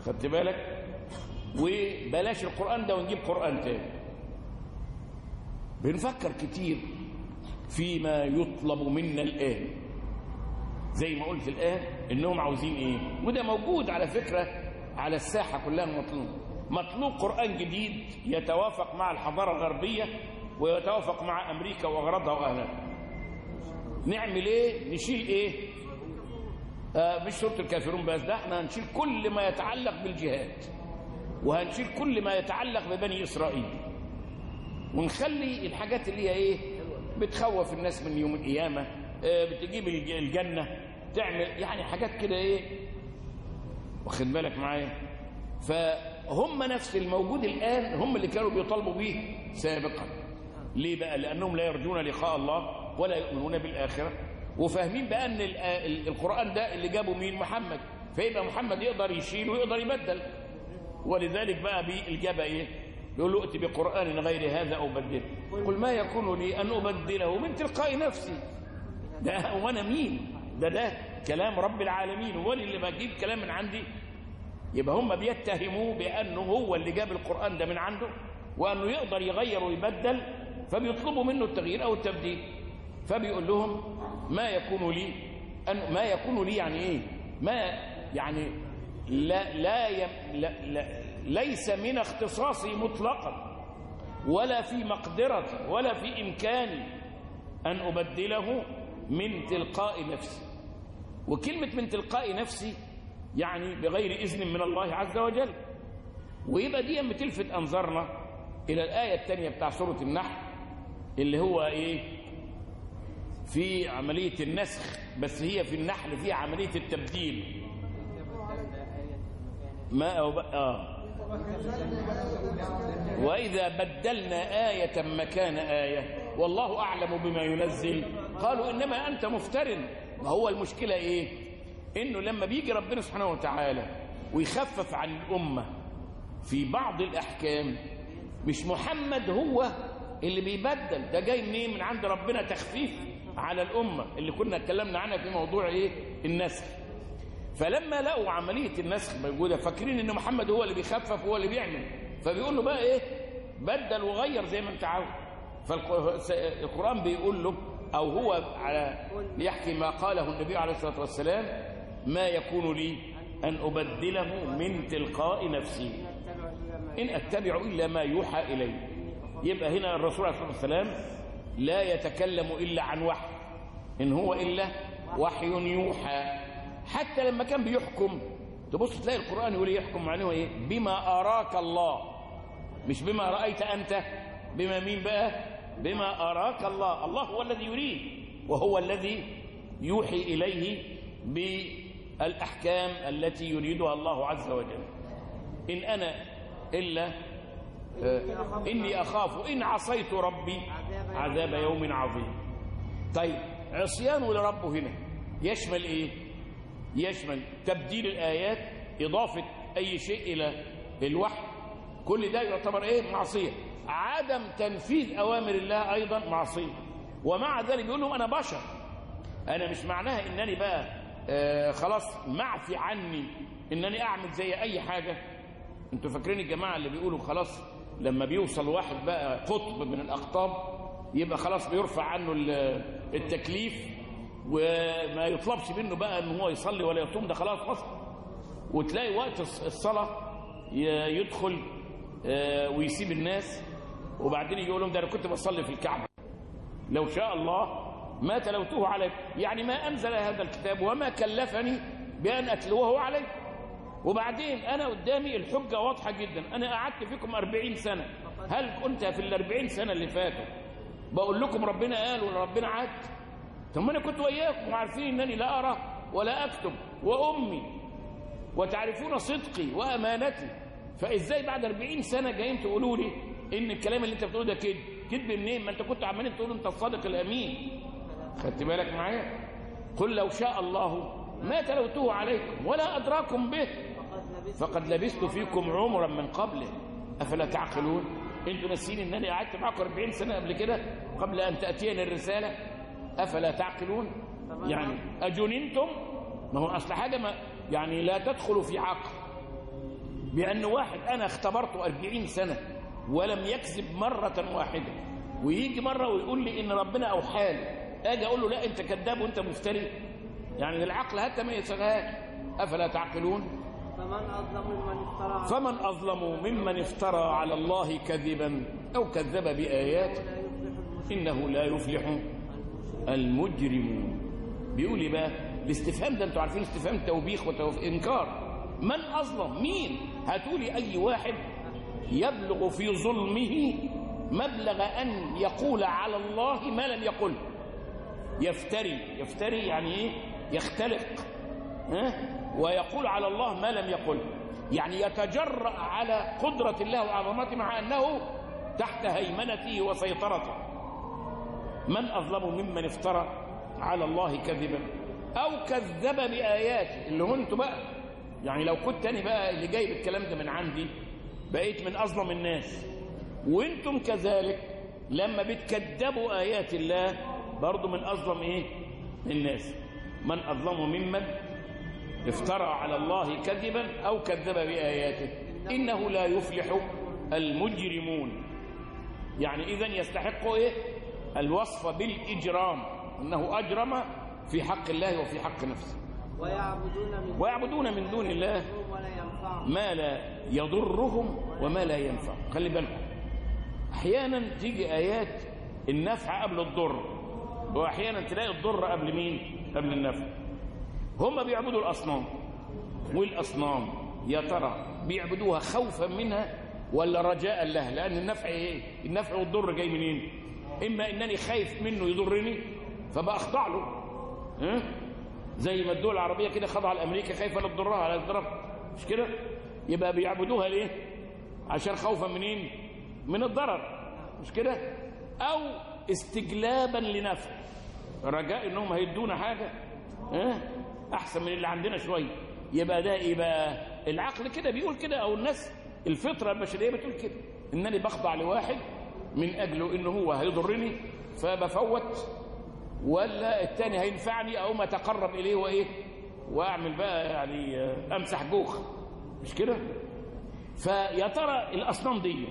خدت بالك وبلاش القرآن ده ونجيب قرآن تاني بنفكر كتير فيما يطلب منا الآن زي ما قلت الآن إنهم عاوزين إيه وده موجود على فكرة على الساحة كلها مطلوب مطلوب قرآن جديد يتوافق مع الحضارة الغربية ويتوافق مع أمريكا وأغراضها وأهلها نعمل إيه نشيل إيه آه مش سورة الكافرون بس ده احنا هنشيل كل ما يتعلق بالجهاد وهنشيل كل ما يتعلق ببني إسرائيل ونخلي الحاجات اللي هي ايه بتخوف الناس من يوم القيامة آه بتجيب الج- الجنة تعمل يعني حاجات كده ايه واخد بالك معايا فهم نفس الموجود الآن هم اللي كانوا بيطالبوا به سابقا ليه بقى لأنهم لا يرجون لقاء الله ولا يؤمنون بالآخرة وفاهمين بقى أن ال- ال- القرآن ده اللي جابه مين محمد فيبقى محمد يقدر يشيل ويقدر يبدل ولذلك بقى بالإجابة إيه يقول له ائت بقرآن غير هذا أو بدله قل ما يكون لي أن أبدله من تلقاء نفسي ده وأنا مين ده ده كلام رب العالمين هو اللي بجيب كلام من عندي يبقى هم بيتهموه بأنه هو اللي جاب القرآن ده من عنده وأنه يقدر يغير ويبدل فبيطلبوا منه التغيير أو التبديل فبيقول لهم ما يكون لي أن ما يكون لي يعني إيه ما يعني لا لا, يم لا, لا ليس من اختصاصي مطلقا ولا في مقدرتي ولا في إمكاني أن أبدله من تلقاء نفسي وكلمة من تلقاء نفسي يعني بغير إذن من الله عز وجل ويبقى دي بتلفت أنظارنا إلى الآية الثانية بتاع سورة النحل اللي هو إيه في عملية النسخ بس هي في النحل فيها عملية التبديل ما أو بقى آه وإذا بدلنا آية مكان آية والله أعلم بما ينزل قالوا إنما أنت مفتر ما هو المشكلة إيه إنه لما بيجي ربنا سبحانه وتعالى ويخفف عن الأمة في بعض الأحكام مش محمد هو اللي بيبدل ده جاي منين من عند ربنا تخفيف على الأمة اللي كنا اتكلمنا عنها في موضوع إيه النسخ فلما لقوا عملية النسخ موجودة فاكرين ان محمد هو اللي بيخفف هو اللي بيعمل فبيقول له بقى ايه بدل وغير زي ما انت عاوز فالقرآن بيقول له او هو على يحكي ما قاله النبي عليه الصلاة والسلام ما يكون لي ان ابدله من تلقاء نفسي ان اتبع الا ما يوحى الي يبقى هنا الرسول عليه الصلاة والسلام لا يتكلم الا عن وحي ان هو الا وحي يوحى حتى لما كان بيحكم تبص تلاقي القرآن يقول يحكم معناه ايه بما أراك الله مش بما رأيت أنت بما مين بقى بما أراك الله الله هو الذي يريد وهو الذي يوحي إليه بالأحكام التي يريدها الله عز وجل إن أنا إلا آه إني أخاف إن عصيت ربي عذاب يوم عظيم طيب عصيانه لربه هنا يشمل إيه يشمل تبديل الآيات إضافة أي شيء إلى الوحي كل ده يعتبر إيه معصية عدم تنفيذ أوامر الله أيضا معصية ومع ذلك يقول لهم أنا بشر أنا مش معناها إنني بقى آه خلاص معفي عني إنني أعمل زي أي حاجة أنتوا فاكرين الجماعة اللي بيقولوا خلاص لما بيوصل واحد بقى قطب من الأقطاب يبقى خلاص بيرفع عنه التكليف وما يطلبش منه بقى ان هو يصلي ولا يصوم ده خلاص فصل وتلاقي وقت الصلاة يدخل ويسيب الناس وبعدين يقول لهم ده انا كنت بصلي في الكعبة لو شاء الله ما تلوته عليك يعني ما انزل هذا الكتاب وما كلفني بان اتلوه عليك وبعدين انا قدامي الحجة واضحة جدا انا قعدت فيكم أربعين سنة هل كنت في الأربعين سنة اللي فاتوا بقول لكم ربنا قال ولا ربنا عاد ثم انا كنت وياكم وعارفين انني لا ارى ولا اكتب وامي وتعرفون صدقي وامانتي فازاي بعد 40 سنه جايين تقولوا لي ان الكلام اللي انت بتقوله ده كذب كذب منين ما انت كنت عمالين تقول انت الصادق الامين خدت بالك معايا قل لو شاء الله ما تلوته عليكم ولا ادراكم به فقد لبثت فيكم عمرا من قبله افلا تعقلون انتوا ناسين ان انا قعدت معاكم 40 سنه قبل كده قبل ان تاتيني الرساله أفلا تعقلون يعني أجننتم ما هو أصل حاجة ما يعني لا تدخل في عقل بأن واحد أنا اختبرته أربعين سنة ولم يكذب مرة واحدة ويجي مرة ويقول لي إن ربنا أوحالي أجي أقول له لا أنت كذاب وأنت مفتري يعني العقل حتى ما يسغاش أفلا تعقلون فمن أظلم ممن افترى فمن أظلم ممن افترى على الله كذبا أو كذب بآياته لا يفلح المشركون إنه لا يفلح المجرمون بيقول لي بقى الاستفهام ده انتوا عارفين استفهام توبيخ وإنكار من أظلم مين هتقولي أي واحد يبلغ في ظلمه مبلغ أن يقول على الله ما لم يقل يفتري يفتري يعني ايه يختلق ها؟ ويقول على الله ما لم يقل يعني يتجرأ على قدرة الله وعظمته مع أنه تحت هيمنته وسيطرته من أظلم ممن افترى على الله كذبا أو كذب بآياته اللي هو انتوا بقى يعني لو كنت أنا بقى اللي جايب الكلام ده من عندي بقيت من أظلم الناس وانتم كذلك لما بتكذبوا آيات الله برضو من أظلم إيه الناس من أظلم ممن افترى على الله كذبا أو كذب بآياته إنه لا يفلح المجرمون يعني إذن يستحق إيه الوصف بالإجرام أنه أجرم في حق الله وفي حق نفسه ويعبدون من ويعبدون من دون الله يضرهم ولا ينفعهم ما لا يضرهم وما لا ينفع خلي بالكم احيانا تيجي ايات النفع قبل الضر واحيانا تلاقي الضر قبل مين قبل النفع هم بيعبدوا الاصنام والاصنام يا ترى بيعبدوها خوفا منها ولا رجاء لها لان النفع ايه النفع والضر جاي منين اما انني خايف منه يضرني فبخضع له ها زي ما الدول العربيه كده خضع لامريكا خايفه لا تضرها على الضرب مش كده يبقى بيعبدوها ليه عشان خوفا منين من الضرر مش كده او استجلابا لنفع رجاء انهم هيدونا حاجه ها احسن من اللي عندنا شويه يبقى ده يبقى العقل كده بيقول كده او الناس الفطره البشريه بتقول كده انني بخضع لواحد من اجله ان هو هيضرني فبفوت ولا التاني هينفعني او ما اتقرب اليه وايه واعمل بقى يعني آه، امسح جوخ مش كده فيا ترى الاصنام دي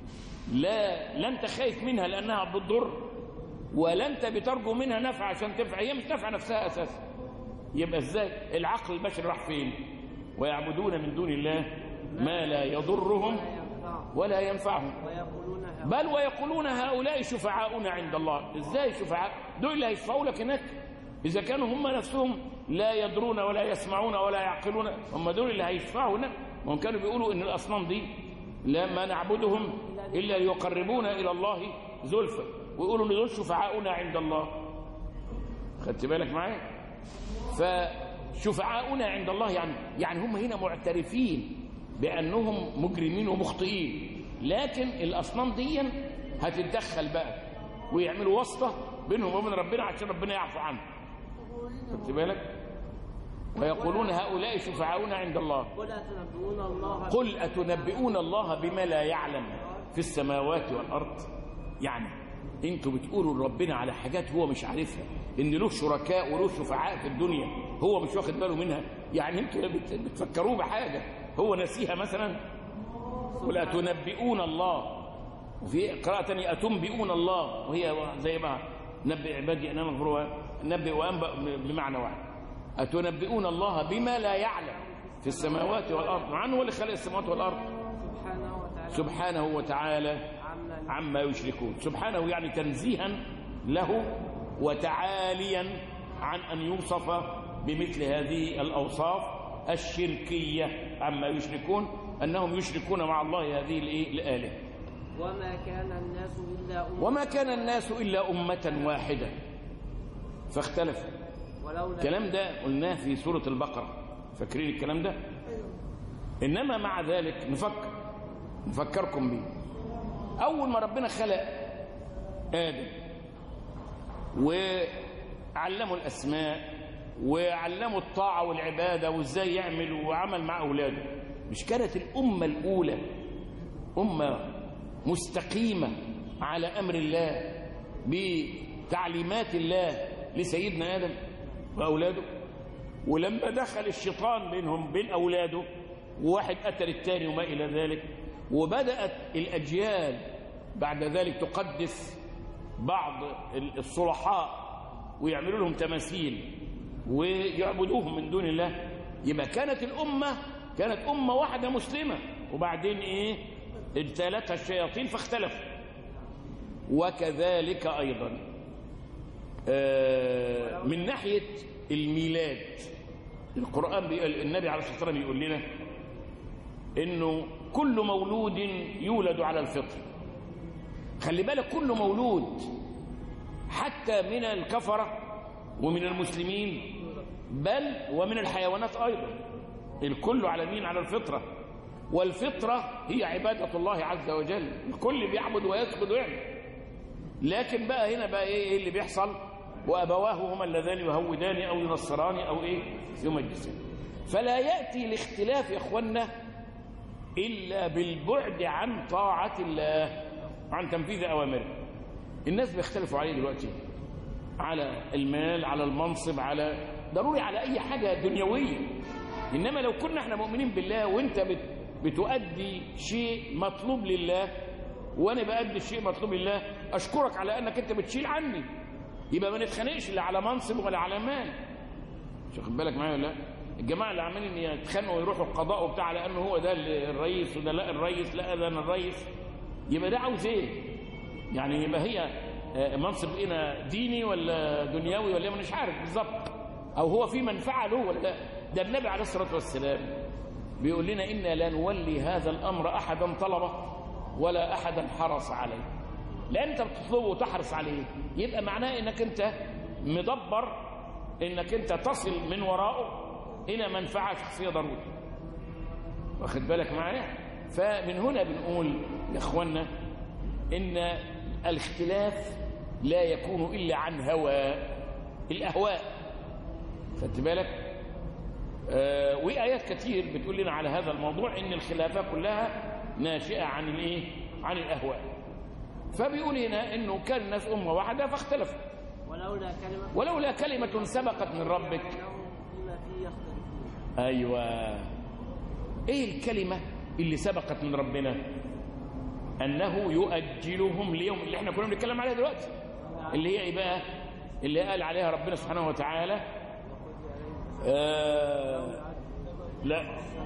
لا لا انت خايف منها لانها بتضر ولا انت بترجو منها نفع عشان تنفع هي مش نافعه نفسها اساسا يبقى ازاي العقل البشري راح فين ويعبدون من دون الله ما لا يضرهم ولا ينفعهم ولا ينفعهم ويقولون هؤلاء بل ويقولون هؤلاء شفعاؤنا عند الله ازاي شفعاء دول اللي هيشفعوا لك هناك اذا كانوا هم نفسهم لا يدرون ولا يسمعون ولا يعقلون هم دول اللي هيشفعوا هناك ما هم كانوا بيقولوا ان الاصنام دي لما نعبدهم الا ليقربونا الى الله زلفى ويقولوا ان دول شفعاؤنا عند الله خدت بالك معايا فشفعاؤنا عند الله يعني يعني هم هنا معترفين بانهم مجرمين ومخطئين لكن الاصنام دي هتتدخل بقى ويعملوا واسطه بينهم وبين ربنا عشان ربنا يعفو عنهم خدت بالك ويقولون هؤلاء شفعاؤنا عند الله قل أتنبئون الله قل أتنبئون الله بما لا يعلم في السماوات والأرض يعني انتوا بتقولوا لربنا على حاجات هو مش عارفها ان له شركاء وله شفعاء في الدنيا هو مش واخد باله منها يعني انتوا بت- بتفكروه بحاجة هو نسيها مثلا قل أتنبئون الله وفي قراءة تانية أتنبئون الله وهي زي ما نبئ عبادي أنا مغفور نبئ وأنبأ بمعنى واحد أتنبئون الله بما لا يعلم في السماوات والأرض عنه هو اللي خلق السماوات والأرض سبحانه وتعالى سبحانه وتعالى عما عما يشركون سبحانه يعني تنزيها له وتعاليا عن أن يوصف بمثل هذه الأوصاف الشركية عما يشركون أنهم يشركون مع الله هذه الإيه؟ الآلهة وما كان الناس إلا أمة وما كان الناس إلا أمة واحدة فاختلفوا ولولا الكلام ده قلناه في سورة البقرة فاكرين الكلام ده إنما مع ذلك نفكر نفكركم بيه أول ما ربنا خلق آدم وعلمه الأسماء وعلمه الطاعة والعبادة وإزاي يعمل وعمل مع أولاده مش كانت الأمة الأولى أمة مستقيمة على أمر الله بتعليمات الله لسيدنا آدم وأولاده ولما دخل الشيطان بينهم بين أولاده وواحد قتل الثاني وما إلى ذلك وبدأت الأجيال بعد ذلك تقدس بعض الصلحاء ويعملوا لهم تماثيل ويعبدوهم من دون الله يبقى كانت الأمة كانت أمة واحدة مسلمة وبعدين إيه اجتالتها الشياطين فاختلفوا وكذلك أيضا آه، من ناحية الميلاد القرآن بيقول النبي عليه الصلاة والسلام يقول لنا إنه كل مولود يولد على الفطر خلي بالك كل مولود حتى من الكفرة ومن المسلمين بل ومن الحيوانات أيضا الكل على مين على الفطرة والفطرة هي عبادة الله عز وجل الكل بيعبد ويسجد ويعمل لكن بقى هنا بقى ايه إيه اللي بيحصل وابواه هما اللذان يهودان او ينصران او ايه يمجسان فلا ياتي الاختلاف يا اخوانا الا بالبعد عن طاعه الله عن تنفيذ اوامره الناس بيختلفوا عليه دلوقتي على المال على المنصب على ضروري على اي حاجه دنيويه انما لو كنا احنا مؤمنين بالله وانت بت بتؤدي شيء مطلوب لله وانا بأدي شيء مطلوب لله اشكرك على انك انت بتشيل عني يبقى ما نتخانقش لا على منصب ولا على مال مش واخد بالك معايا ولا لا الجماعه اللي عمالين يتخانقوا ويروحوا القضاء وبتاع على انه هو ده الرئيس وده لا الرئيس لا ده انا الرئيس يبقى ده عاوز ايه يعني يبقى هي آه، منصب هنا ديني ولا دنيوي ولا إيه؟ مش عارف بالظبط او هو في منفعه له ولا لا ده النبي عليه الصلاه والسلام بيقول لنا انا لا نولي هذا الامر احدا طلبه ولا احدا حرص عليه لان انت بتطلبه وتحرص عليه يبقى معناه انك انت مدبر انك انت تصل من وراءه الى منفعه شخصيه ضروري واخد بالك معايا فمن هنا بنقول يا اخوانا ان الاختلاف لا يكون الا عن هوى الاهواء خدت بالك آه وايات كتير بتقول لنا على هذا الموضوع ان الخلافه كلها ناشئه عن الايه عن الاهواء فبيقول هنا انه كان الناس امه واحده فاختلفوا ولولا كلمة ولولا كلمه سبقت من ربك بينهم فيما فيه يختلفون ايوه ايه الكلمه اللي سبقت من ربنا انه يؤجلهم ليوم اللي احنا كنا بنتكلم عليها دلوقتي اللي هي ايه بقى اللي قال عليها ربنا سبحانه وتعالى آه لا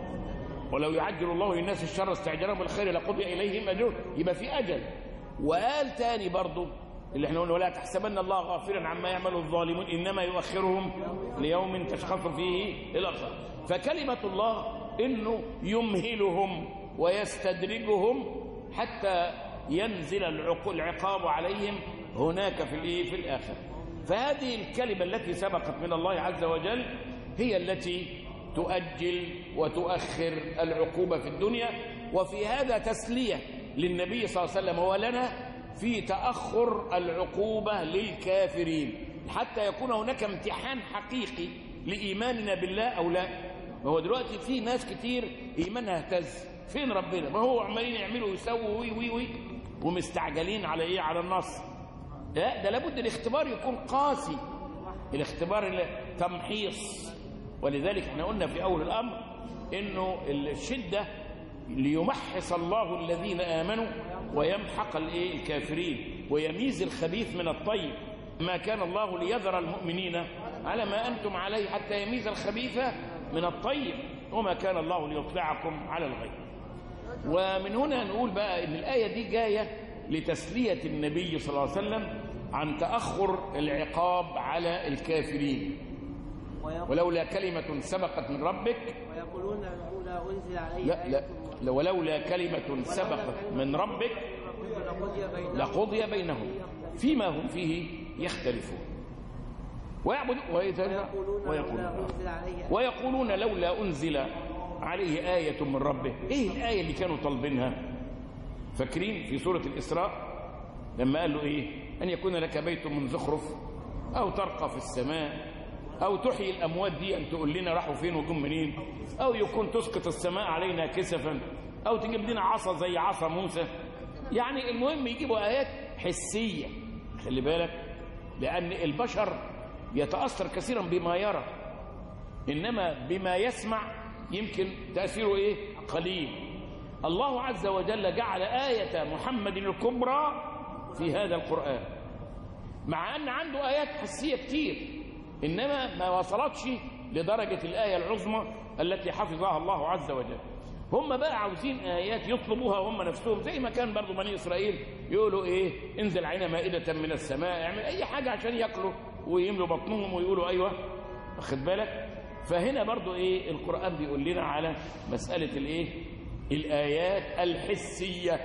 ولو يعجل الله للناس الشر استعجالهم بالخير لقضي اليهم اجرهم يبقى في اجل وقال تاني برضو اللي احنا قلنا ولا تحسبن الله غافلا عما يعمل الظالمون انما يؤخرهم ليوم تشخص فيه الابصار فكلمه الله انه يمهلهم ويستدرجهم حتى ينزل العق- العقاب عليهم هناك في الايه في الاخره فهذه الكلمه التي سبقت من الله عز وجل هي التي تؤجل وتؤخر العقوبه في الدنيا وفي هذا تسليه للنبي صلى الله عليه وسلم ولنا في تاخر العقوبه للكافرين حتى يكون هناك امتحان حقيقي لايماننا بالله او لا ما هو دلوقتي في ناس كتير ايمانها اهتز فين ربنا ما هو عمالين يعملوا ويسووا وي وي وي ومستعجلين على ايه على النصر لا ده لابد الاختبار يكون قاسي الاختبار اللي تمحيص ولذلك احنا قلنا في اول الامر انه الشده ليمحص الله الذين امنوا ويمحق الايه الكافرين ويميز الخبيث من الطيب ما كان الله ليذر المؤمنين على ما انتم عليه حتى يميز الخبيث من الطيب وما كان الله ليطلعكم على الغيب ومن هنا نقول بقى ان الايه دي جايه لتسليه النبي صلى الله عليه وسلم عن تاخر العقاب على الكافرين ويق- ولولا كلمه سبقت من ربك ويقولون لولا أنزل عليه لا لا آية لا، ولولا كلمه سبقت من ربك لقضي بينهم لقضي بينهم فيما هم فيه يختلفون ويعبد ويتنا- ويقولون ويقولون لولا أنزل عليه آية ويقولون لولا أنزل عليه آية من ربه إيه الآية اللي كانوا طالبينها فاكرين في سورة الإسراء لما قال له إيه أن يكون لك بيت من زخرف أو ترقى في السماء أو تحيي الأموات دي أن تقول لنا راحوا فين وجم منين أو يكون تسقط السماء علينا كسفا أو تجيب لنا عصا زي عصا موسى يعني المهم يجيبوا آيات حسية خلي بالك لأن البشر يتأثر كثيرا بما يرى إنما بما يسمع يمكن تأثيره إيه قليل الله عز وجل جعل آية محمد الكبرى في هذا القرآن مع أن عنده آيات حسية كتير إنما ما وصلتش لدرجة الآية العظمى التي حفظها الله عز وجل هم بقى عاوزين آيات يطلبوها هم نفسهم زي ما كان برضو بني إسرائيل يقولوا إيه انزل علينا مائدة من السماء اعمل أي حاجة عشان يأكلوا ويملوا بطنهم ويقولوا أيوة واخد بالك فهنا برضو إيه القرآن بيقول لنا على مسألة الإيه الآيات الحسية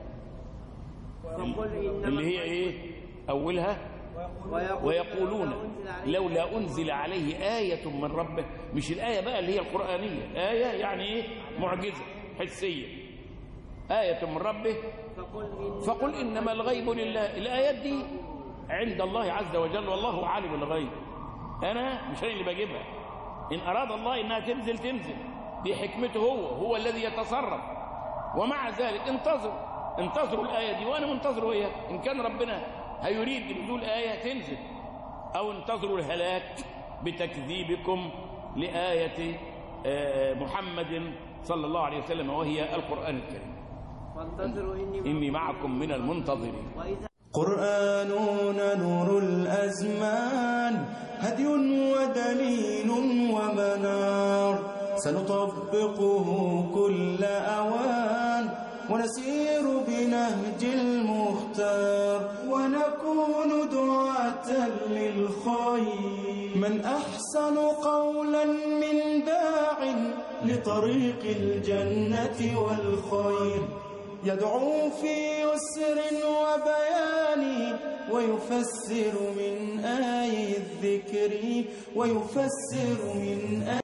وقل إنما اللي هي إيه أولها ويقولون لولا أنزل عليه آية من ربه مش الآية بقى اللي هي القرآنية آية يعني إيه معجزة حسية آية من ربه فقل إن فقل إنما الغيب لله الآيات دي عند الله عز وجل والله عالم الغيب أنا مش أنا اللي بجيبها إن أراد الله إنها تنزل تنزل دي حكمته هو هو الذي يتصرف ومع ذلك انتظروا انتظروا الآية دي وأنا منتظر وياك إن كان ربنا هيريد نزول آية تنزل أو انتظروا الهلاك بتكذيبكم لآية آه، محمد صلى الله عليه وسلم وهي القرآن الكريم فانتظروا إني إني معكم من المنتظرين وإذا قرآننا نور الأزمان هدي ودليل ومنار سنطبقه كل أوان ونسير بنهج المختار ونكون دعاة للخير من أحسن قولا من داع لطريق الجنة والخير يدعو في يسر وبيان ويفسر من آي الذكر ويفسر من آي